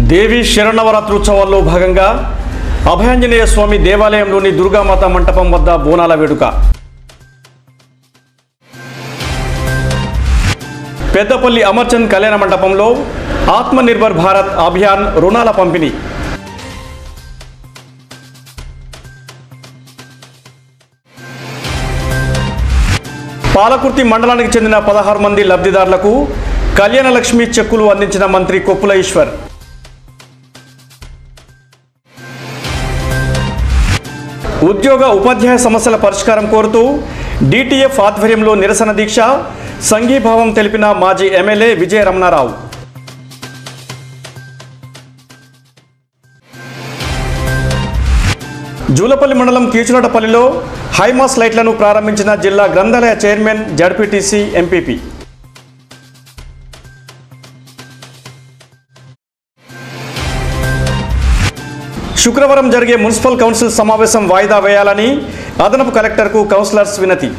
దేవి శరణవరాత్రోత్సవాల్లో భాగంగా అభయాంజనేయ స్వామి దేవాలయంలోని దుర్గామాత మంటపం వద్ద బోనాల వేడుక పెద్దపల్లి అమర్చంద్ కళ్యాణ మండపంలో ఆత్మనిర్భర్ భారత్ అభియాన్ రుణాల పంపిణీ పాలకుర్తి మండలానికి చెందిన పదహారు మంది లబ్ధిదారులకు కళ్యాణ లక్ష్మి చెక్కులు అందించిన మంత్రి కొప్పుల ఈశ్వర్ ఉద్యోగ ఉపాధ్యాయ సమస్యల పరిష్కారం కోరుతూ డిటిఎఫ్ ఆధ్వర్యంలో నిరసన దీక్ష సంఘీభావం తెలిపిన మాజీ ఎమ్మెల్యే విజయ రమణారావు జూలపల్లి మండలం కీచులటపల్లిలో హైమాస్ లైట్లను ప్రారంభించిన జిల్లా గ్రంథాలయ చైర్మన్ జడ్పీటీసీ ఎంపీపీ శుక్రవారం జరిగే మున్సిపల్ కౌన్సిల్ సమావేశం వాయిదా వేయాలని అదనపు కలెక్టర్కు కౌన్సిలర్స్ వినతి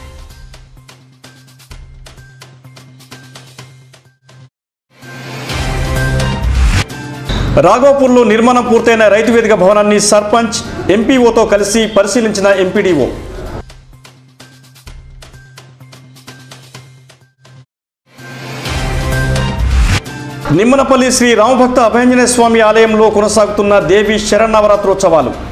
రాఘోపూర్లో నిర్మాణం పూర్తయిన రైతు వేదిక భవనాన్ని సర్పంచ్ ఎంపీఓతో కలిసి పరిశీలించిన ఎంపీడీఓ నిమ్మనపల్లి శ్రీ రామభక్త అభయాంజనేయ స్వామి ఆలయంలో కొనసాగుతున్న దేవి శరణవరాత్రోత్సవాలు